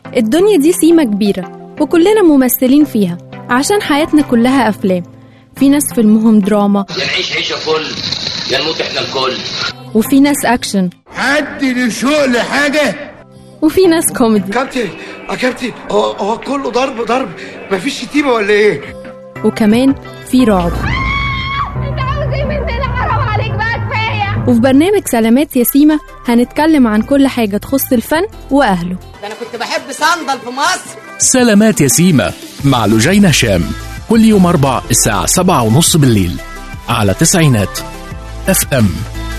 الدنيا دي سيمة كبيرة وكلنا ممثلين فيها عشان حياتنا كلها أفلام في ناس فيلمهم دراما يا نعيش عيشة فل يا نموت احنا الكل وفي ناس أكشن حد لشوق لحاجة وفي ناس كوميدي كابتن يا كابتن هو هو كله ضرب ضرب مفيش شتيمة ولا ايه؟ وكمان في رعب انت عاوز ايه مننا حرام عليك بقى كفايه وفي برنامج سلامات ياسيمة هنتكلم عن كل حاجة تخص الفن وأهله ده انا كنت بحب صندل في مصر سلامات يسيمة مع لجين هشام كل يوم أربع الساعة سبعة ونص بالليل على تسعينات اف ام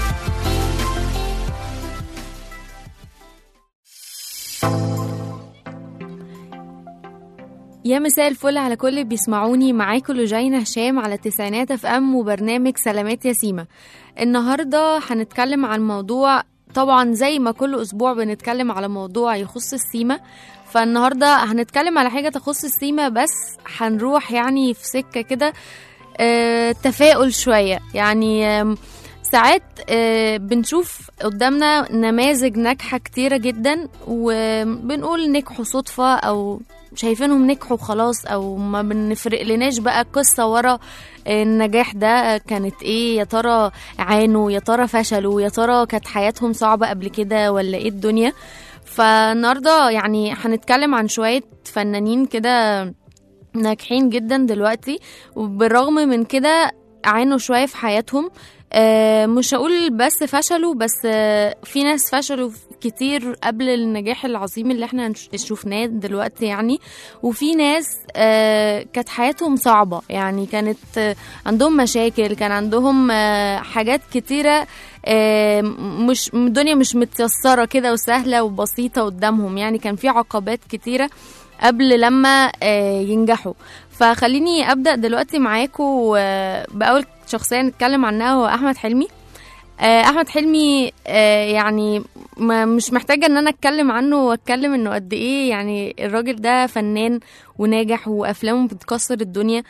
يا مساء الفل على كل اللي بيسمعوني معاكم لجينا هشام على تسعينات اف ام وبرنامج سلامات ياسيمة النهاردة هنتكلم عن موضوع طبعا زي ما كل اسبوع بنتكلم على موضوع يخص السيمة فالنهاردة هنتكلم على حاجة تخص السيمة بس هنروح يعني في سكة كده آه، تفاؤل شوية يعني آم، ساعات آه، بنشوف قدامنا نماذج ناجحة كتيرة جدا وبنقول نجحوا صدفة أو شايفينهم نجحوا خلاص أو ما بنفرق لناش بقى قصة ورا النجاح ده كانت ايه يا ترى عانوا يا ترى فشلوا يا ترى كانت حياتهم صعبة قبل كده ولا ايه الدنيا فالنهاردة يعني هنتكلم عن شوية فنانين كده ناجحين جدا دلوقتي وبالرغم من كده عانوا شوية في حياتهم آه، مش هقول بس فشلوا بس آه، في ناس فشلوا كتير قبل النجاح العظيم اللي احنا هنش- شفناه دلوقتي يعني وفي ناس آه، كانت حياتهم صعبة يعني كانت آه، عندهم مشاكل كان عندهم آه، حاجات كتيرة آه، مش الدنيا مش متيسرة كده وسهلة وبسيطة قدامهم يعني كان في عقبات كتيرة قبل لما آه، ينجحوا فخليني ابدا دلوقتي معاكم آه، باول شخصيه نتكلم عنها هو احمد حلمي آه، احمد حلمي آه، يعني ما مش محتاجه ان انا اتكلم عنه واتكلم انه قد ايه يعني الراجل ده فنان وناجح وافلامه بتكسر الدنيا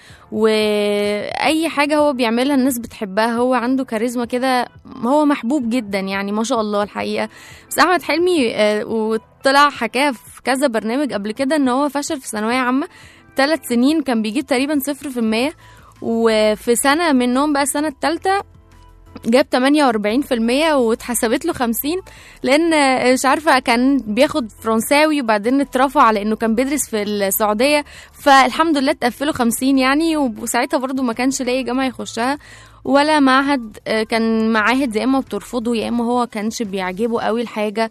واي حاجه هو بيعملها الناس بتحبها هو عنده كاريزما كده هو محبوب جدا يعني ما شاء الله الحقيقه بس احمد حلمي آه، وطلع حكاها في كذا برنامج قبل كده ان هو فشل في ثانويه عامه ثلاث سنين كان بيجيب تقريبا صفر في المية وفي سنة منهم بقى السنة التالتة جاب 48% واتحسبت له 50 لان مش عارفه كان بياخد فرنساوي وبعدين اترفع على انه كان بيدرس في السعوديه فالحمد لله اتقفله 50 يعني وساعتها برضو ما كانش لاقي جامعه يخشها ولا معهد آه، كان معاهد يا اما بترفضه يا اما هو كانش بيعجبه قوي الحاجه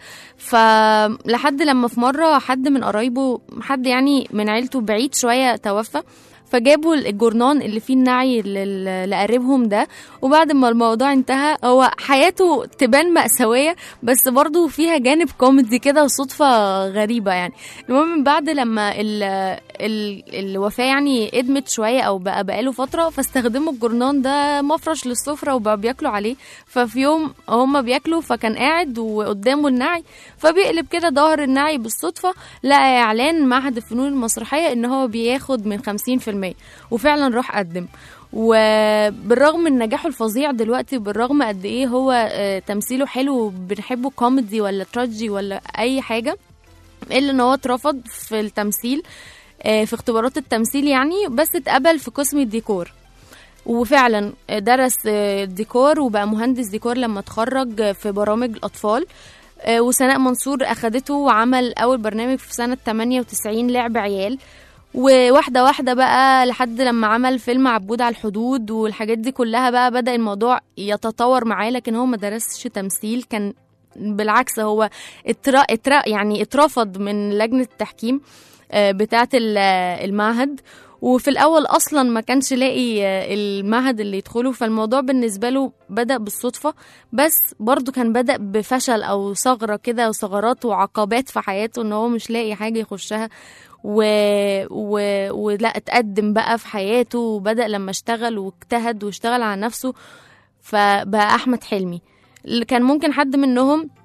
فلحد لما في مره حد من قرايبه حد يعني من عيلته بعيد شويه توفى فجابوا الجورنان اللي فيه النعي لل- لقريبهم ده وبعد ما الموضوع انتهى هو حياته تبان مأساوية بس برضه فيها جانب كوميدي كده وصدفة غريبة يعني المهم بعد لما ال ال الوفاة يعني ادمت شوية او بقى بقاله فترة فاستخدموا الجورنان ده مفرش للسفرة وبقى بياكلوا عليه ففي يوم هما بياكلوا فكان قاعد وقدامه النعي فبيقلب كده ظهر النعي بالصدفة لقى اعلان معهد الفنون المسرحية ان هو بياخد من 50% وفعلا راح قدم وبالرغم من نجاحه الفظيع دلوقتي وبالرغم قد ايه هو آه، تمثيله حلو وبنحبه كوميدي ولا تراجي ولا اي حاجه الا ان هو اترفض في التمثيل آه، في اختبارات التمثيل يعني بس اتقبل في قسم الديكور وفعلا درس آه، ديكور وبقى مهندس ديكور لما اتخرج في برامج الاطفال آه، وسناء منصور اخدته وعمل اول برنامج في سنه 98 لعب عيال وواحدة واحدة بقى لحد لما عمل فيلم عبود على الحدود والحاجات دي كلها بقى بدأ الموضوع يتطور معاه لكن هو ما درسش تمثيل كان بالعكس هو اترا اترا يعني اترفض من لجنة التحكيم آه، بتاعة ال- المعهد وفي الأول أصلا ما كانش لاقي آه، المعهد اللي يدخله فالموضوع بالنسبة له بدأ بالصدفة بس برضه كان بدأ بفشل أو ثغرة كده وثغرات وعقبات في حياته إن هو مش لاقي حاجة يخشها و... و... ولا اتقدم بقى في حياته وبدأ لما اشتغل واجتهد واشتغل على نفسه فبقى أحمد حلمي اللي كان ممكن حد منهم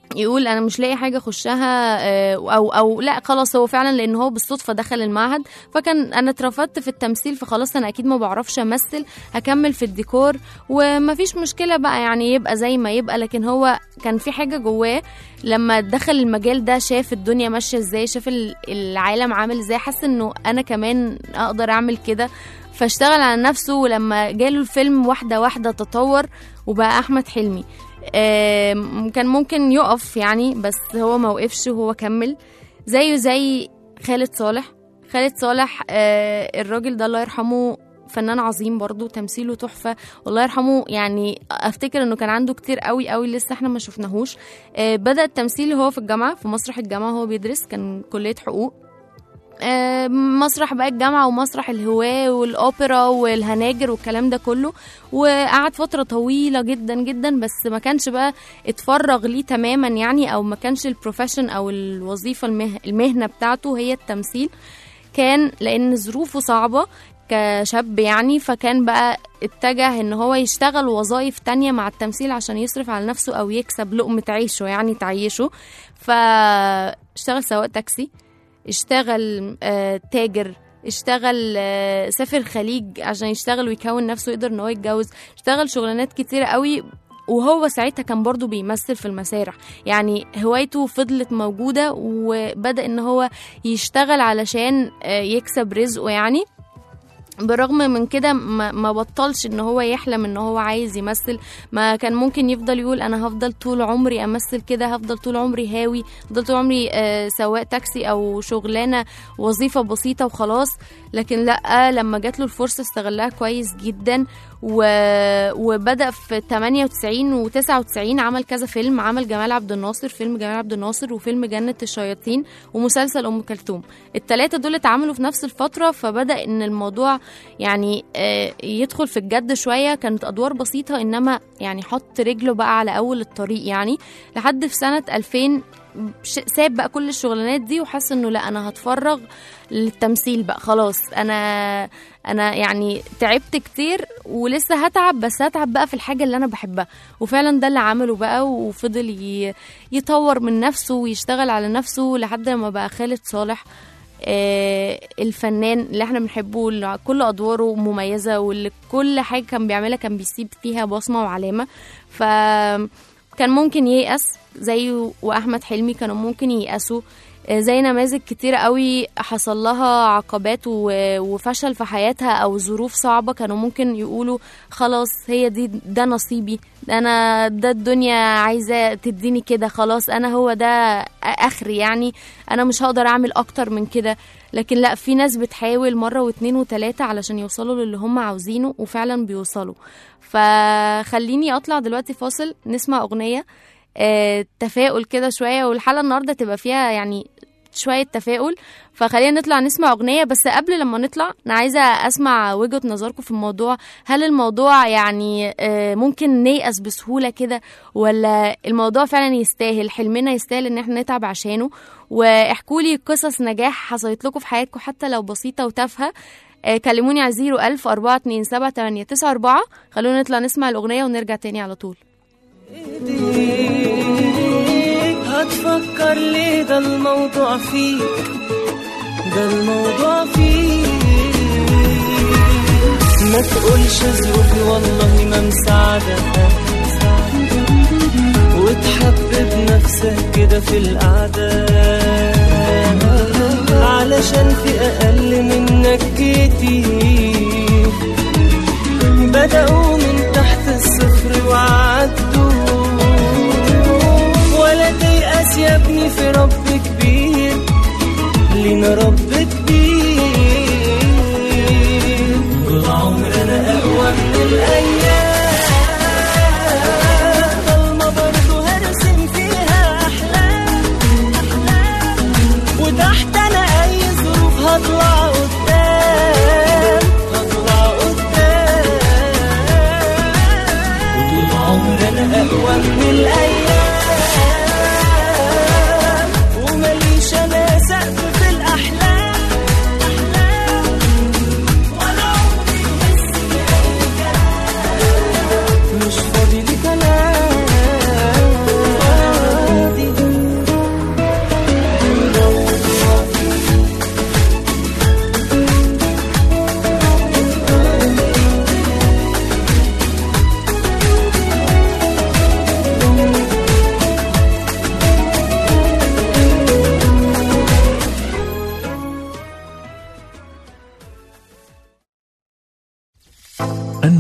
يقول انا مش لاقي حاجه اخشها آه، او او لا خلاص هو فعلا لان هو بالصدفه دخل المعهد فكان انا اترفضت في التمثيل فخلاص انا اكيد ما بعرفش امثل هكمل في الديكور ومفيش مشكله بقى يعني يبقى زي ما يبقى لكن هو كان في حاجه جواه لما دخل المجال ده شاف الدنيا ماشيه ازاي شاف ال- العالم عامل ازاي حس انه انا كمان اقدر اعمل كده فاشتغل على نفسه ولما جاله الفيلم واحده واحده تطور وبقى احمد حلمي آم، كان ممكن يقف يعني بس هو ما وقفش وهو كمل زيه زي خالد صالح خالد صالح آه، الراجل ده الله يرحمه فنان عظيم برضو تمثيله تحفة والله يرحمه يعني افتكر انه كان عنده كتير قوي قوي لسه احنا ما شفناهوش آه، بدأ التمثيل وهو في الجامعة في مسرح الجامعة وهو بيدرس كان كلية حقوق آه، مسرح بقى الجامعة ومسرح الهواة والأوبرا والهناجر والكلام ده كله وقعد فترة طويلة جدا جدا بس ما كانش بقى اتفرغ ليه تماما يعني أو ما كانش البروفيشن أو الوظيفة المه... المهنة بتاعته هي التمثيل كان لأن ظروفه صعبة كشاب يعني فكان بقى اتجه ان هو يشتغل وظائف تانية مع التمثيل عشان يصرف على نفسه او يكسب لقمة عيشه يعني تعيشه فاشتغل سواق تاكسي اشتغل آه، تاجر اشتغل آه، سافر الخليج عشان يشتغل ويكون نفسه يقدر ان هو يتجوز اشتغل شغلانات كتيرة قوي وهو ساعتها كان برضو بيمثل في المسارح يعني هوايته فضلت موجودة وبدأ ان هو يشتغل علشان آه، يكسب رزقه يعني بالرغم من كده ما ما بطلش ان هو يحلم ان هو عايز يمثل ما كان ممكن يفضل يقول انا هفضل طول عمري امثل كده هفضل طول عمري هاوي هفضل طول عمري آه، سواق تاكسي او شغلانه وظيفه بسيطه وخلاص لكن لا لما جات له الفرصه استغلها كويس جدا و... وبدا في 98 و99 عمل كذا فيلم عمل جمال عبد الناصر فيلم جمال عبد الناصر وفيلم جنة الشياطين ومسلسل ام كلثوم التلاتة دول اتعملوا في نفس الفترة فبدأ ان الموضوع يعني آه، يدخل في الجد شوية كانت ادوار بسيطة انما يعني حط رجله بقى على اول الطريق يعني لحد في سنة 2000 ش- ساب بقى كل الشغلانات دي وحس انه لا انا هتفرغ للتمثيل بقى خلاص انا انا يعني تعبت كتير ولسه هتعب بس هتعب بقى في الحاجه اللي انا بحبها وفعلا ده اللي عمله بقى وفضل ي- يطور من نفسه ويشتغل على نفسه لحد ما بقى خالد صالح آه، الفنان اللي احنا بنحبه اللي كل ادواره مميزه واللي كل حاجه كان بيعملها كان بيسيب فيها بصمه وعلامه ف كان ممكن ييأس زيه واحمد حلمي كانوا ممكن ييأسوا آه، زي نماذج كتير قوي حصل لها عقبات و- وفشل في حياتها او ظروف صعبه كانوا ممكن يقولوا خلاص هي دي ده نصيبي ده انا ده الدنيا عايزه تديني كده خلاص انا هو ده اخري يعني انا مش هقدر اعمل اكتر من كده لكن لا في ناس بتحاول مره واتنين وتلاته علشان يوصلوا للي هم عاوزينه وفعلا بيوصلوا فخليني اطلع دلوقتي فاصل نسمع اغنيه آه، تفاؤل كده شويه والحلقه النهارده تبقى فيها يعني شويه تفاؤل فخلينا نطلع نسمع اغنيه بس قبل لما نطلع انا عايزه اسمع وجهه نظركم في الموضوع هل الموضوع يعني آه، ممكن نيأس بسهوله كده ولا الموضوع فعلا يستاهل حلمنا يستاهل ان احنا نتعب عشانه واحكوا لي قصص نجاح حصلت لكم في حياتكم حتى لو بسيطه وتافهه آه، كلموني على 01000 427 894 خلونا نطلع نسمع الاغنيه ونرجع تاني على طول هتفكر ليه ده الموضوع فيك ده الموضوع فيك ما تقولش ظروفي والله ما مساعدة وتحبب نفسك كده في القعدة علشان في أقل منك كتير بدأوا من تحت الصفر وعدوا ولا تيأس يا ابني في رب كبير لينا رب كبير طول عمرنا أقوى من الأيام ضلمة برضه هرسم فيها أحلام وتحت أنا أي ظروف هطلع قدام هطلع قدام وطول عمرنا أقوى من الأيام ومليش أنا سقف في الأحلام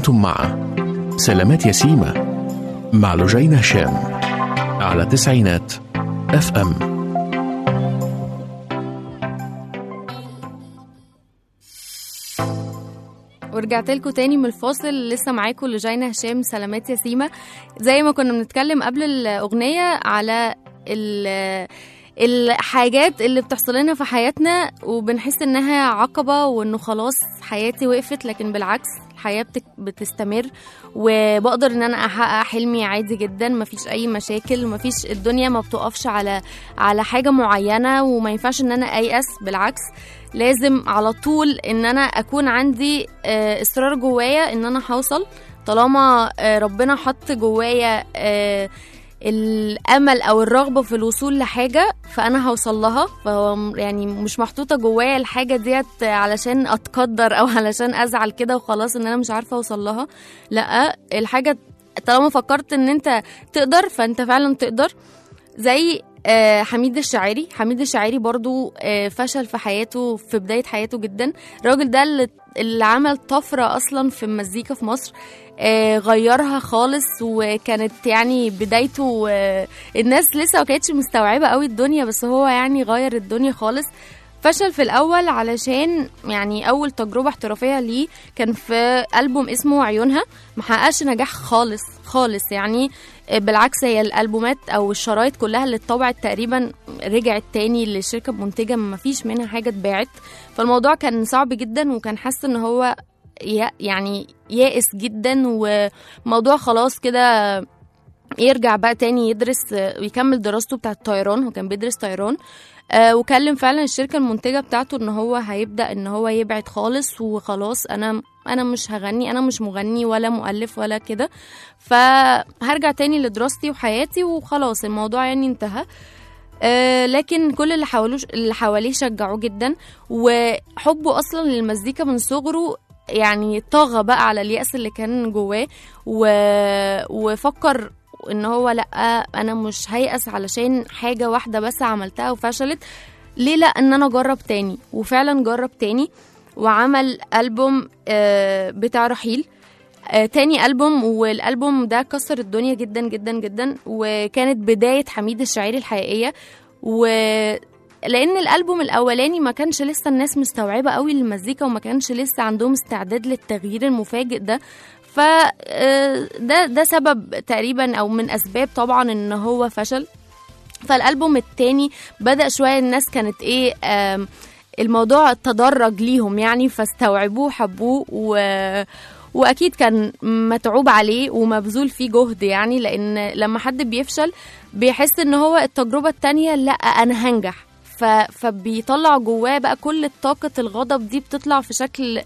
أنتم مع سلامات يسيمة مع لجين هشام على تسعينات اف ام ورجعت لكم تاني من الفاصل لسه معاكم لجينا هشام سلامات يسيمة زي ما كنا بنتكلم قبل الأغنية على ال الحاجات اللي بتحصل لنا في حياتنا وبنحس انها عقبة وانه خلاص حياتي وقفت لكن بالعكس الحياة بتك- بتستمر وبقدر ان انا احقق حلمي عادي جدا مفيش اي مشاكل مفيش الدنيا ما بتقفش على على حاجة معينة وما ينفعش ان انا ايأس بالعكس لازم على طول ان انا اكون عندي آه، اصرار جوايا ان انا هوصل طالما آه، ربنا حط جوايا آه، الامل او الرغبه في الوصول لحاجه فانا هوصل لها فهو م- يعني مش محطوطه جوايا الحاجه ديت علشان اتقدر او علشان ازعل كده وخلاص ان انا مش عارفه اوصل لها لا الحاجه طالما فكرت ان انت تقدر فانت فعلا تقدر زي آه، حميد الشاعري حميد الشاعري برضو آه، فشل في حياته في بداية حياته جدا الراجل ده اللي, اللي عمل طفرة أصلا في المزيكا في مصر آه، غيرها خالص وكانت يعني بدايته آه، الناس لسه ما كانتش مستوعبة قوي الدنيا بس هو يعني غير الدنيا خالص فشل في الأول علشان يعني أول تجربة احترافية ليه كان في ألبوم اسمه عيونها محققش نجاح خالص خالص يعني بالعكس هي الالبومات او الشرايط كلها اللي اتطبعت تقريبا رجعت تاني للشركه المنتجه ما فيش منها حاجه اتباعت فالموضوع كان صعب جدا وكان حاسس ان هو يا- يعني يائس جدا وموضوع خلاص كده يرجع بقى تاني يدرس ويكمل دراسته بتاعه الطيران هو كان بيدرس طيران آه وكلم فعلا الشركه المنتجه بتاعته ان هو هيبدا ان هو يبعد خالص وخلاص انا انا مش هغني انا مش مغني ولا مؤلف ولا كده فهرجع تاني لدراستي وحياتي وخلاص الموضوع يعني انتهى آه لكن كل اللي حوالوش اللي حواليه شجعوه جدا وحبه اصلا للمزيكا من صغره يعني طغى بقى على اليأس اللي كان جواه و... وفكر ان هو لا انا مش هيأس علشان حاجة واحدة بس عملتها وفشلت ليه لا ان انا اجرب تاني وفعلا جرب تاني وعمل ألبوم آه، بتاع رحيل آه، تاني ألبوم والألبوم ده كسر الدنيا جدا جدا جدا وكانت بداية حميد الشاعري الحقيقية و لان الالبوم الاولاني ما كانش لسه الناس مستوعبه قوي المزيكا وما كانش لسه عندهم استعداد للتغيير المفاجئ ده ف آه، ده ده سبب تقريبا او من اسباب طبعا ان هو فشل فالالبوم التاني بدا شويه الناس كانت ايه آم، الموضوع تدرج ليهم يعني فاستوعبوه حبوه و واكيد كان متعوب عليه ومبذول فيه جهد يعني لان لما حد بيفشل بيحس ان هو التجربه التانية لا انا هنجح ف... فبيطلع جواه بقى كل طاقة الغضب دي بتطلع في شكل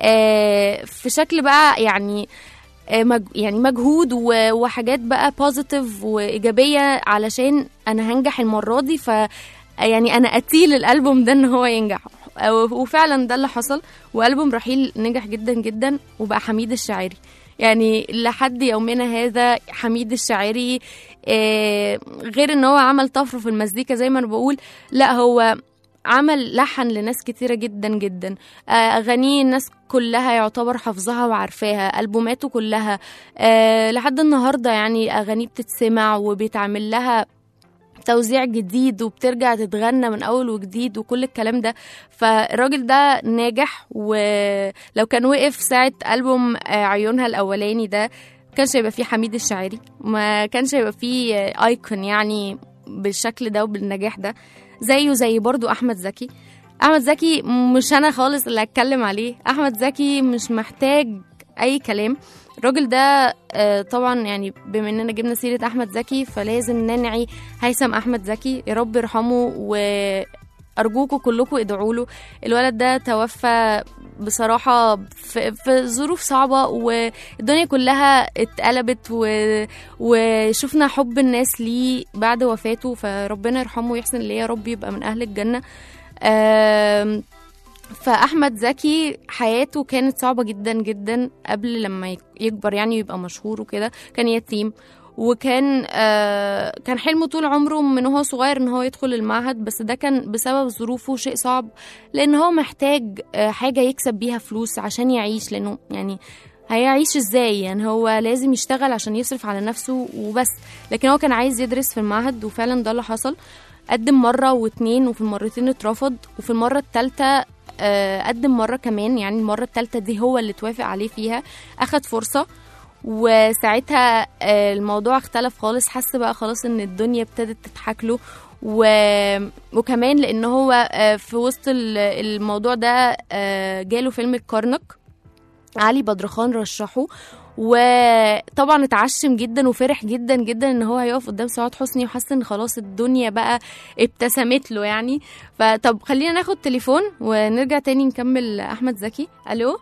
آه في شكل بقى يعني آه مج... يعني مجهود و... وحاجات بقى بوزيتيف وإيجابية علشان أنا هنجح المرة دي ف يعني أنا أتيل الألبوم ده إن هو ينجح آه، وفعلا ده اللي حصل وألبوم رحيل نجح جدا جدا وبقى حميد الشاعري يعني لحد يومنا هذا حميد الشاعري آه، غير ان هو عمل طفره في المزيكا زي ما انا بقول لا هو عمل لحن لناس كتيرة جدا جدا آه، أغانيه الناس كلها يعتبر حافظاها وعارفاها ألبوماته كلها آه، لحد النهاردة يعني أغانيه بتتسمع وبيتعمل لها توزيع جديد وبترجع تتغنى من اول وجديد وكل الكلام ده فالراجل ده ناجح ولو كان وقف ساعه البوم آه، عيونها الاولاني ده كانش هيبقى فيه حميد الشاعري ما كانش هيبقى فيه آه، ايكون يعني بالشكل ده وبالنجاح ده زيه زي برضو احمد زكي احمد زكي مش انا خالص اللي هتكلم عليه احمد زكي مش محتاج اي كلام الراجل ده آه، طبعا يعني بما اننا جبنا سيره احمد زكي فلازم ننعي هيثم احمد زكي يا رب يرحمه وارجوكم كلكم ادعوا له الولد ده توفى بصراحة في, في ظروف صعبة والدنيا كلها اتقلبت و... وشفنا حب الناس ليه بعد وفاته فربنا يرحمه ويحسن ليه يا رب يبقى من أهل الجنة آم، فاحمد زكي حياته كانت صعبه جدا جدا قبل لما يك- يكبر يعني ويبقى مشهور وكده كان يتيم وكان آه كان حلمه طول عمره من هو صغير ان هو يدخل المعهد بس ده كان بسبب ظروفه شيء صعب لان هو محتاج آه حاجه يكسب بيها فلوس عشان يعيش لانه يعني هيعيش ازاي يعني هو لازم يشتغل عشان يصرف على نفسه وبس لكن هو كان عايز يدرس في المعهد وفعلا ده اللي حصل قدم مرة واتنين وفي المرتين اترفض وفي المرة التالتة آه، قدم مرة كمان يعني المرة التالتة دي هو اللي توافق عليه فيها أخد فرصة وساعتها آه، الموضوع اختلف خالص حس بقى خلاص ان الدنيا ابتدت تضحك له و... وكمان لان هو آه، في وسط ال- الموضوع ده آه، جاله فيلم الكرنك علي بدرخان رشحه وطبعا اتعشم جدا وفرح جدا جدا ان هو هيقف قدام سعاد حسني وحس ان خلاص الدنيا بقى ابتسمت له يعني فطب خلينا ناخد تليفون ونرجع تاني نكمل احمد زكي الو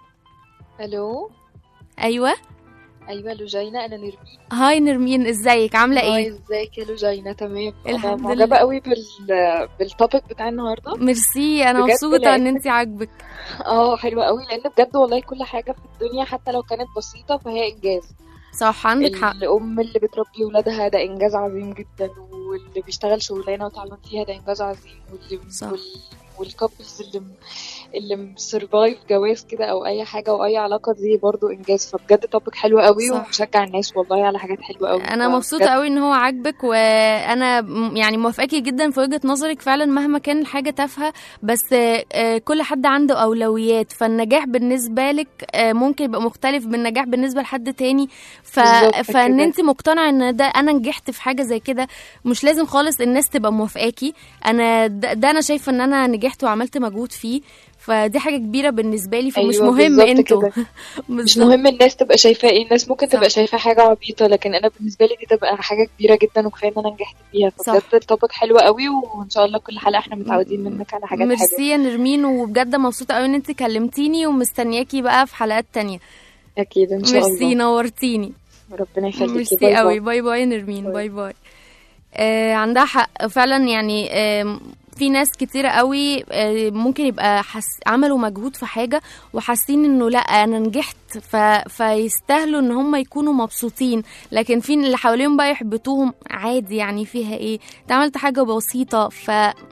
الو ايوه ايوه لوجينا انا نرمين هاي نرمين ازيك عامله هاي، ايه ازيك يا لوجينا تمام انا الحمد معجبه لله. قوي بال بالتوبيك بتاع النهارده ميرسي انا بجد مبسوطه ان لأن- انت عاجبك اه حلوه قوي لان بجد والله كل حاجه في الدنيا حتى لو كانت بسيطه فهي انجاز صح عندك حق الام اللي بتربي ولادها ده انجاز عظيم جدا واللي بيشتغل شغلانه وتعبان فيها ده انجاز عظيم واللي صح. وال... والكابلز اللي م... اللي مسرفايف جواز كده او اي حاجه او اي علاقه دي برضو انجاز فبجد توبيك حلو قوي صح. ومشجع الناس والله على حاجات حلوه قوي انا فبجد مبسوطه قوي ان هو عاجبك وانا م- يعني موافقاكي جدا في وجهه نظرك فعلا مهما كان الحاجه تافهه بس آه، كل حد عنده اولويات فالنجاح بالنسبه لك آه، ممكن يبقى مختلف بالنجاح بالنسبه لحد تاني ف... بالظبط فان كده. انت مقتنعه ان ده انا نجحت في حاجه زي كده مش لازم خالص الناس تبقى موافقاكي انا ده, ده انا شايفه ان انا نجحت وعملت مجهود فيه فدي حاجه كبيره بالنسبه لي فمش أيوة مهم بالظبط انتوا كده. مش بالظبط. مهم الناس تبقى شايفاه ايه الناس ممكن صح. تبقى شايفاه حاجه عبيطه لكن انا بالنسبه لي دي تبقى حاجه كبيره جدا وكفايه ان انا نجحت فيها صح. فبجد التوبيك حلو قوي وان شاء الله كل حلقه احنا متعودين منك على حاجات حلوه ميرسي يا نرمين وبجد مبسوطه قوي ان انت كلمتيني ومستنياكي بقى في حلقات تانية اكيد ان شاء ميرسي الله نورتيني ربنا يخليكي ميرسي باي قوي باي باي باي يا نرمين باي. باي باي آه عندها حق فعلا يعني آه في ناس كتيرة قوي آه ممكن يبقى حس عملوا مجهود في حاجة وحاسين انه لا انا نجحت ف... فيستاهلوا ان هم يكونوا مبسوطين لكن في اللي حواليهم بقى يحبطوهم عادي يعني فيها ايه انت عملت حاجة بسيطة ف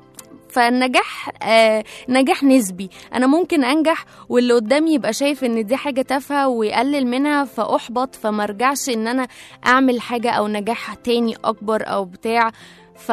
فالنجاح آه نجاح نسبي انا ممكن انجح واللي قدامي يبقى شايف ان دي حاجه تافهه ويقلل منها فاحبط فما ارجعش ان انا اعمل حاجه او نجاح تاني اكبر او بتاع ف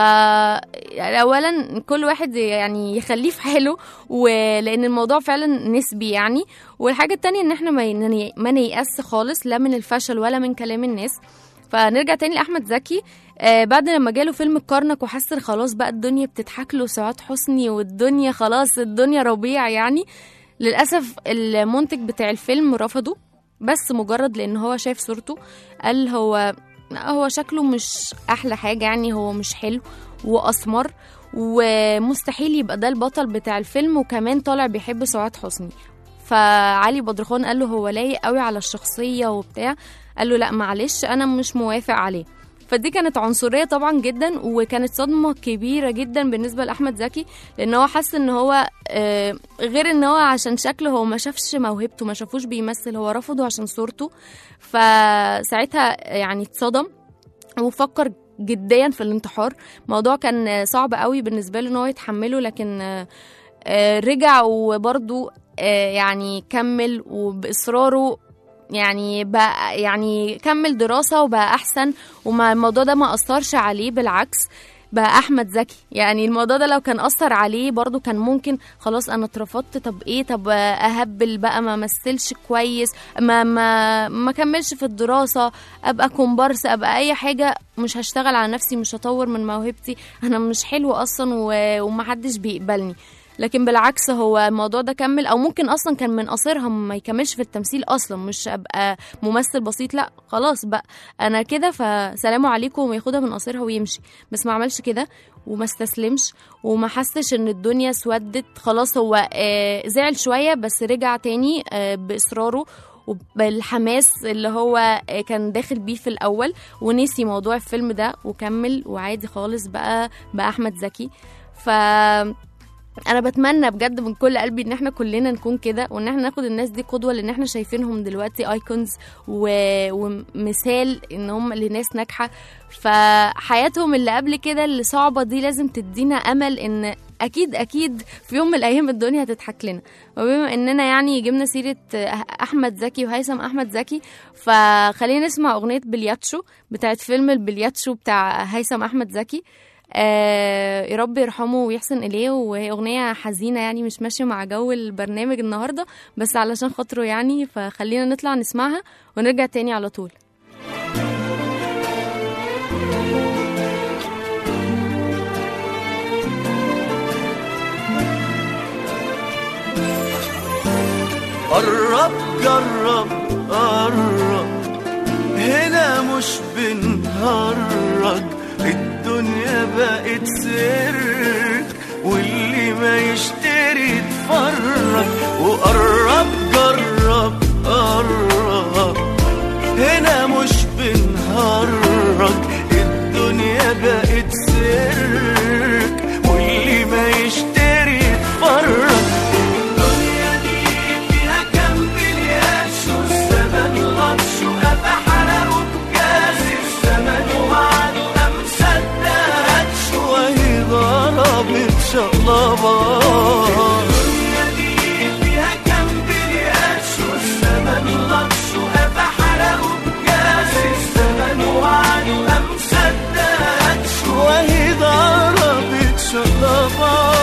اولا كل واحد يعني يخليه في حاله ولان الموضوع فعلا نسبي يعني والحاجه التانية ان احنا ما ين- ما نيأس خالص لا من الفشل ولا من كلام الناس فنرجع تاني لاحمد زكي آه بعد لما جاله فيلم الكرنك وحس إن خلاص بقى الدنيا بتضحك له سعاد حسني والدنيا خلاص الدنيا ربيع يعني للاسف المنتج بتاع الفيلم رفضه بس مجرد لان هو شاف صورته قال هو هو شكله مش احلى حاجه يعني هو مش حلو واسمر ومستحيل يبقى ده البطل بتاع الفيلم وكمان طالع بيحب سعاد حسني فعلي بدرخان قال له هو لايق قوي على الشخصيه وبتاع قال له لا معلش انا مش موافق عليه فدي كانت عنصريه طبعا جدا وكانت صدمه كبيره جدا بالنسبه لاحمد زكي لان هو حس ان هو آه، غير ان هو عشان شكله هو ما شافش موهبته ما شافوش بيمثل هو رفضه عشان صورته فساعتها يعني اتصدم وفكر جديا في الانتحار الموضوع كان صعب قوي بالنسبه له ان هو يتحمله لكن آه، آه، رجع وبرضه آه، يعني كمل وباصراره يعني بقى يعني كمل دراسه وبقى احسن وما الموضوع ده ما اثرش عليه بالعكس بقى احمد زكي يعني الموضوع ده لو كان اثر عليه برضو كان ممكن خلاص انا اترفضت طب ايه طب اهبل بقى ما مثلش كويس ما ما ما كملش في الدراسه ابقى كومبارس ابقى اي حاجه مش هشتغل على نفسي مش هطور من موهبتي انا مش حلو اصلا و- ومحدش بيقبلني لكن بالعكس هو الموضوع ده كمل او ممكن اصلا كان من قصرها ما يكملش في التمثيل اصلا مش ابقى ممثل بسيط لا خلاص بقى انا كده فسلام عليكم وياخدها من قصرها ويمشي بس ما عملش كده وما استسلمش وما حسش ان الدنيا اسودت خلاص هو آه زعل شويه بس رجع تاني آه باصراره وبالحماس اللي هو آه، كان داخل بيه في الاول ونسي موضوع الفيلم ده وكمل وعادي خالص بقى بقى احمد زكي ف انا بتمنى بجد من كل قلبي ان احنا كلنا نكون كده وان احنا ناخد الناس دي قدوه لان احنا شايفينهم دلوقتي ايكونز و... ومثال ان هم لناس ناجحه فحياتهم اللي قبل كده اللي صعبه دي لازم تدينا امل ان اكيد اكيد في يوم من الايام الدنيا هتضحك لنا وبما اننا يعني جبنا سيره احمد زكي وهيثم احمد زكي فخلينا نسمع اغنيه بلياتشو بتاعت فيلم البلياتشو بتاع هيثم احمد زكي آه يا رب يرحمه ويحسن اليه وهي اغنيه حزينه يعني مش ماشيه مع جو البرنامج النهارده بس علشان خاطره يعني فخلينا نطلع نسمعها ونرجع تاني على طول قرب جرب قرب هنا مش بنهرج الدنيا بقت سرك واللي ما يشتري يتفرج وقرب جرب قرب هنا مش بنهرج الدنيا بقت سرك واللي ما يشتري يتفرج الدنيا دي فيها كم بلياش والزمن غطش وقفا حرقوا بجاز الزمن وعده قام صدقتش وهي ضربت شقلبة الدنيا دي فيها كم بلياش والزمن غطش وقفا حرقوا بجاز الزمن وعده قام صدقتش وهي ضربت شقلبة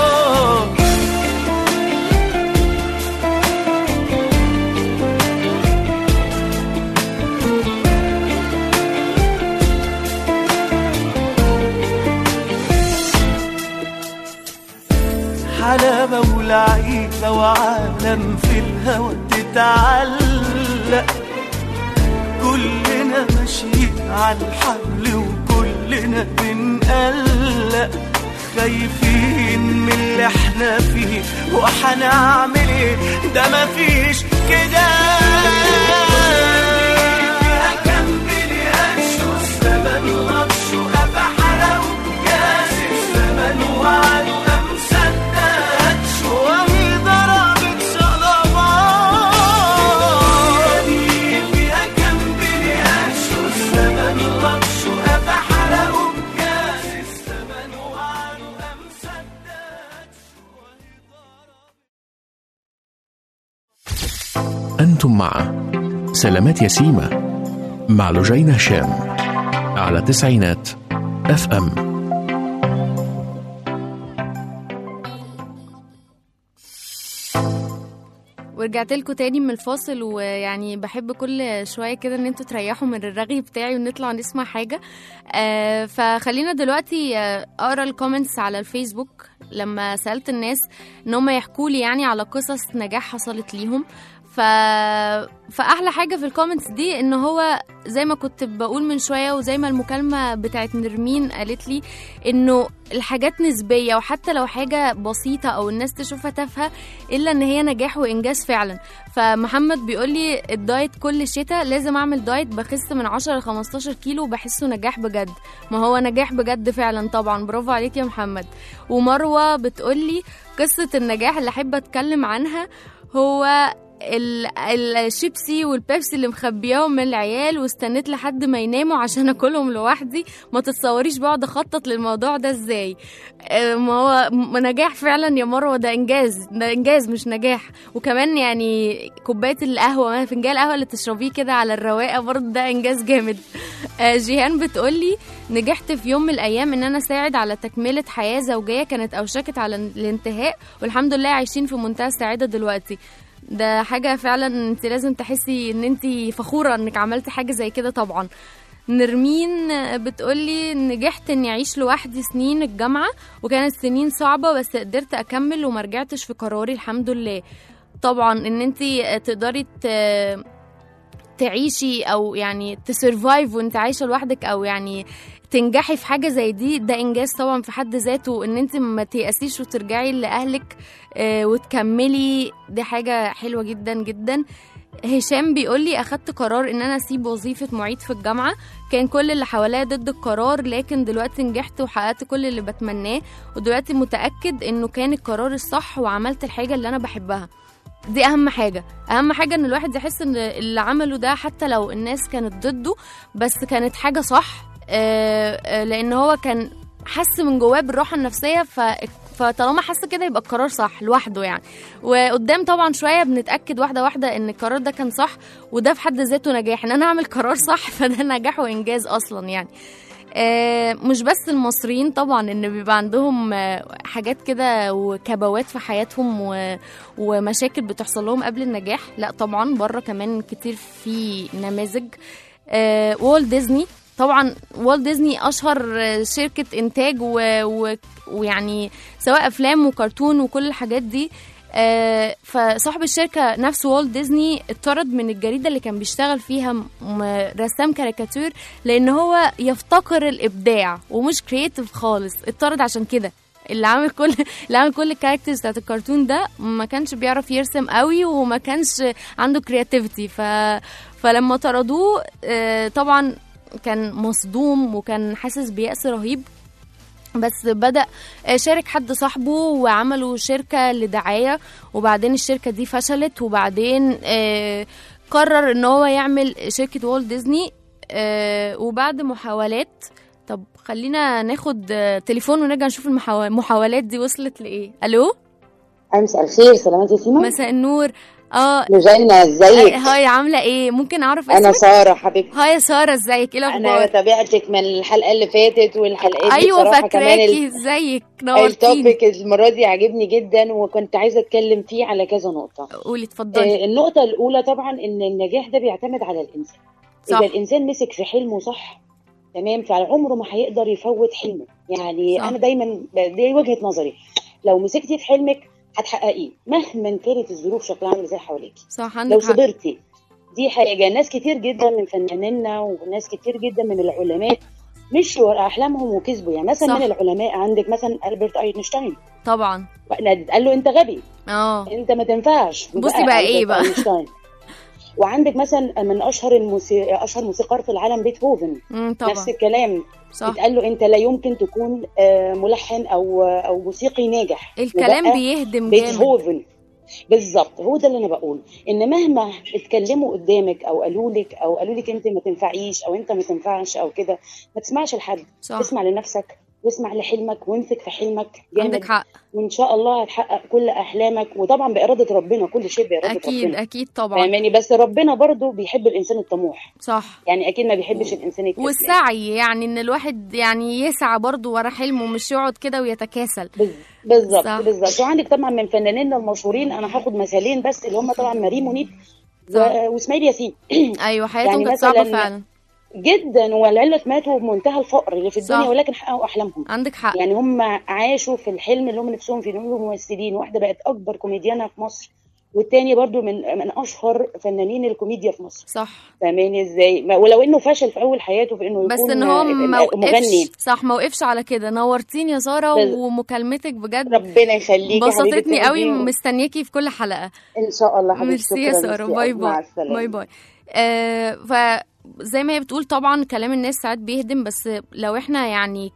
حلاوة ولعيبة وعالم في الهوى تتعلق كلنا ماشيين على الحبل وكلنا بنقلق خايفين من اللي احنا فيه وهنعمل ايه ده مفيش كده فيها كم بلياش والزمن غطش وقفا حرق وجاز الزمن وعد ما مصدقتش وهي ضربت شقلبات فيها كم بلياش والزمن غطش وقفا حرق وجاز الزمن وعد ما مصدقتش أنتم مع سلامات يسيمة مع لجين هشام على تسعينات اف ام ورجعت لكم تاني من الفاصل ويعني بحب كل شويه كده ان انتوا تريحوا من الرغي بتاعي ونطلع نسمع حاجه آه فخلينا دلوقتي آه، اقرا الكومنتس على الفيسبوك لما سالت الناس ان هم يحكوا لي يعني على قصص نجاح حصلت ليهم ف... فاحلى حاجه في الكومنتس دي ان هو زي ما كنت بقول من شويه وزي ما المكالمه بتاعت نرمين قالت لي انه الحاجات نسبيه وحتى لو حاجه بسيطه او الناس تشوفها تافهه الا ان هي نجاح وانجاز فعلا فمحمد بيقول لي الدايت كل شتاء لازم اعمل دايت بخس من 10 ل 15 كيلو وبحسه نجاح بجد ما هو نجاح بجد فعلا طبعا برافو عليك يا محمد ومروه بتقول لي قصه النجاح اللي احب اتكلم عنها هو ال- ال- الشيبسي والبيبسي اللي مخبياهم من العيال واستنيت لحد ما يناموا عشان اكلهم لوحدي ما تتصوريش بقعد اخطط للموضوع ده ازاي آه، ما هو م- نجاح فعلا يا مروه ده انجاز ده انجاز مش نجاح وكمان يعني كوبايه القهوه فنجان القهوه اللي تشربيه كده على الرواقه برضه ده انجاز جامد آه، جيهان بتقولي نجحت في يوم من الايام ان انا اساعد على تكمله حياه زوجيه كانت اوشكت على الانتهاء والحمد لله عايشين في منتهى السعاده دلوقتي ده حاجة فعلا انت لازم تحسي ان انت فخورة انك عملتي حاجة زي كده طبعا نرمين بتقولي نجحت اني اعيش لوحدي سنين الجامعة وكانت سنين صعبة بس قدرت اكمل ومرجعتش في قراري الحمد لله طبعا ان انت تقدري ت- تعيشي او يعني تسرفايف وانت عايشه لوحدك او يعني تنجحي في حاجه زي دي ده انجاز طبعا في حد ذاته ان انت ما تيأسيش وترجعي لاهلك آه، وتكملي دي حاجه حلوه جدا جدا هشام بيقول لي اخدت قرار ان انا اسيب وظيفه معيد في الجامعه كان كل اللي حواليا ضد القرار لكن دلوقتي نجحت وحققت كل اللي بتمناه ودلوقتي متاكد انه كان القرار الصح وعملت الحاجه اللي انا بحبها دي اهم حاجه اهم حاجه ان الواحد يحس ان اللي عمله ده حتى لو الناس كانت ضده بس كانت حاجه صح آه، آه، لان هو كان حس من جواه بالراحه النفسيه ف فطالما حاسه كده يبقى القرار صح لوحده يعني وقدام طبعا شويه بنتاكد واحده واحده ان القرار ده كان صح وده في حد ذاته نجاح ان انا اعمل قرار صح فده نجاح وانجاز اصلا يعني آه، مش بس المصريين طبعا ان بيبقى عندهم آه، حاجات كده وكبوات في حياتهم و- ومشاكل بتحصل لهم قبل النجاح لا طبعا بره كمان كتير في نماذج آه، والت ديزني طبعا والت ديزني اشهر آه، شركه انتاج و... و... ويعني سواء افلام وكرتون وكل الحاجات دي آه، فصاحب الشركه نفسه والت ديزني اتطرد من الجريده اللي كان بيشتغل فيها م- م- رسام كاريكاتير لان هو يفتقر الابداع ومش كرييتيف خالص اتطرد عشان كده اللي عامل كل اللي عامل كل الكاركترز بتاعت الكرتون ده ما كانش بيعرف يرسم قوي وما كانش عنده كرياتيفيتي ف فلما طردوه آه، طبعا كان مصدوم وكان حاسس بيأس رهيب بس بدأ آه، شارك حد صاحبه وعملوا شركة لدعاية وبعدين الشركة دي فشلت وبعدين آه، قرر ان هو يعمل شركة والت ديزني آه، وبعد محاولات طب خلينا ناخد آه، تليفون ونرجع نشوف المحاو- المحاولات دي وصلت لإيه ألو مساء الخير سلامات يا سيما مساء النور اه لجينا ازيك هاي عاملة ايه ممكن أعرف انا اسمك ساره حبيبتي هاي يا سارة ازيك ايه انا الأخبار تابعتك من الحلقه اللي فاتت والحلقات دي أيوة بصراحه كمان فاكراكي ال- ازيك نورتيني التوبيك المره دي عاجبني جدا وكنت عايزه اتكلم فيه على كذا نقطه قولي اتفضلي آه، النقطه الاولى طبعا ان النجاح ده بيعتمد على الانسان صح. اذا الانسان مسك في حلمه صح تمام فعمره ما هيقدر يفوت حلمه يعني صح. انا دايما ب- دي وجهه نظري لو مسكتي في حلمك هتحققيه مهما كانت الظروف شكلها عامل ازاي حواليكي صح لو عندك حق صبرتي دي حاجه ناس كتير جدا من فنانينا وناس كتير جدا من العلماء مشوا ورا احلامهم وكسبوا يعني مثلا صح. من العلماء عندك مثلا البرت اينشتاين طبعا قال له انت غبي اه انت ما تنفعش بصي بقى ايه ألبرت بقى. اينشتاين وعندك مثلا من اشهر الموسي... اشهر موسيقار في العالم بيتهوفن امم طبعا نفس الكلام صح اتقال له انت لا يمكن تكون آه، ملحن او او موسيقي ناجح الكلام وبقى بيهدم جامد بيتهوفن بالظبط هو ده اللي انا بقوله ان مهما اتكلموا قدامك او قالوا لك او قالوا لك انت ما تنفعيش او انت ما تنفعش او كده ما تسمعش لحد صح اسمع لنفسك واسمع لحلمك وامسك في حلمك جامد عندك حق وان شاء الله هتحقق كل احلامك وطبعا باراده ربنا كل شيء باراده اكيد ربنا اكيد طبعا فاهماني بس ربنا برضو بيحب الانسان الطموح صح يعني اكيد ما بيحبش الانسان الكسلان والسعي يعني ان الواحد يعني يسعى برضه ورا حلمه مش يقعد كده ويتكاسل بز- بالظبط صح. بالظبط وعندك طبعا من فنانينا المشهورين انا هاخد مثالين بس اللي هم طبعا مريم منيب صح. و- واسماعيل ياسين ايوه حياتهم يعني كانت صعبه مثلاً فعلا جدا ولعلة ماتوا بمنتهى الفقر اللي في الدنيا صح. ولكن حققوا احلامهم عندك حق يعني هم عاشوا في الحلم اللي هم نفسهم فيه إنهم يبقوا ممثلين واحده بقت اكبر كوميديانه في مصر والتاني برضو من من اشهر فنانين الكوميديا في مصر صح فاهماني ازاي ما- ولو انه فشل في اول حياته في انه بس يكون ان هو ما مغني وقفش صح ما وقفش على كده نورتيني يا ساره بس- ومكالمتك بجد ربنا يخليكي يا حبيبة بسطتني قوي قلبي. مستنياكي في كل حلقه ان شاء الله حبيبتي ميرسي يا شكراً، ساره ميرسي. باي مع باي السلامه باي باي آه فزي ما هي بتقول طبعا كلام الناس ساعات بيهدم بس لو احنا يعني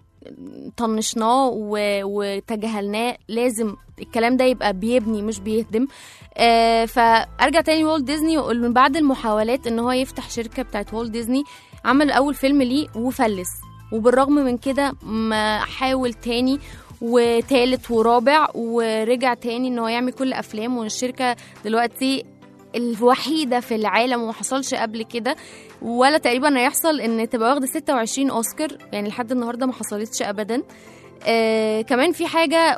طنشناه و- وتجاهلناه لازم الكلام ده يبقى بيبني مش بيهدم آه فارجع تاني والت ديزني واقول من بعد المحاولات ان هو يفتح شركه بتاعت والت ديزني عمل اول فيلم ليه وفلس وبالرغم من كده ما حاول تاني وتالت ورابع ورجع تاني ان هو يعمل كل افلام والشركه دلوقتي الوحيده في العالم وما حصلش قبل كده ولا تقريبا هيحصل ان تبقى واخده 26 اوسكار يعني لحد النهارده ما حصلتش ابدا آه كمان في حاجه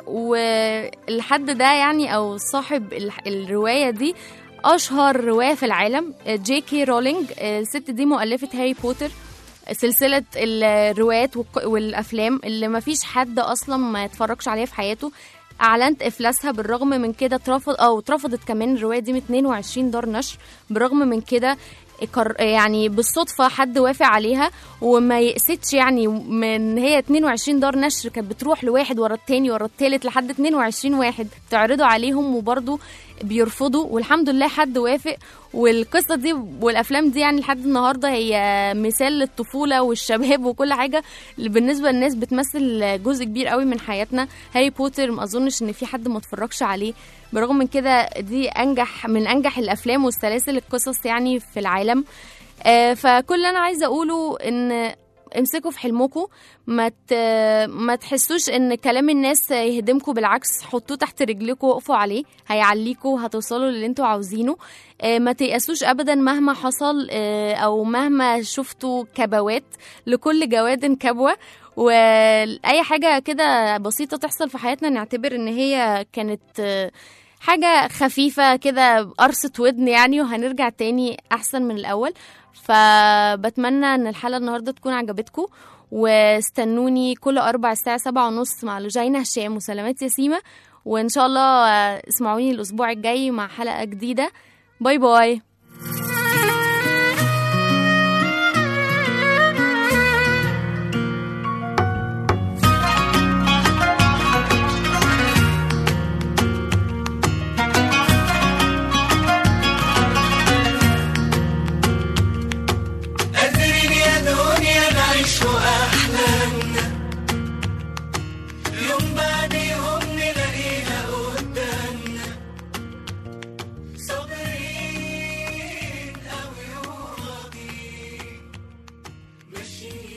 والحد ده يعني او صاحب ال- الروايه دي اشهر روايه في العالم آه، جي كي رولينج آه، الست دي مؤلفه هاري بوتر سلسلة الروايات والق- والأفلام اللي ما فيش حد أصلا ما يتفرجش عليها في حياته أعلنت إفلاسها بالرغم من كده اترفض أو اترفضت كمان الرواية دي من 22 دار نشر بالرغم من كده قر- يعني بالصدفة حد وافق عليها وما يقستش يعني من هي 22 دار نشر كانت بتروح لواحد ورا التاني ورا التالت لحد 22 واحد تعرضوا عليهم وبرضه بيرفضوا والحمد لله حد وافق والقصة دي والأفلام دي يعني لحد النهاردة هي مثال للطفولة والشباب وكل حاجة اللي بالنسبة للناس بتمثل جزء كبير قوي من حياتنا هاري بوتر ما أظنش إن في حد ما اتفرجش عليه برغم من كده دي أنجح من أنجح الأفلام والسلاسل القصص يعني في العالم آه، فكل اللي أنا عايزة أقوله إن امسكوا في حلمكم ما ت... ما تحسوش ان كلام الناس يهدمكم بالعكس حطوه تحت رجلكم وقفوا عليه هيعليكوا هتوصلوا للي انتوا عاوزينه آه، ما تيأسوش ابدا مهما حصل آه، او مهما شفتوا كبوات لكل جواد كبوه واي حاجه كده بسيطه تحصل في حياتنا نعتبر ان هي كانت آه، حاجه خفيفه كده قرصه ودن يعني وهنرجع تاني احسن من الاول فبتمنى ان الحلقه النهارده تكون عجبتكم واستنوني كل اربع الساعه سبعة ونص مع لوجينا هشام وسلامات ياسيمه وان شاء الله آه، اسمعوني الاسبوع الجاي مع حلقه جديده باي باي قادرين يا دنيا نعيش أحلامنا يوم بعد يوم نلاقيها قدامنا صابرين أوي وراضيين ماشيين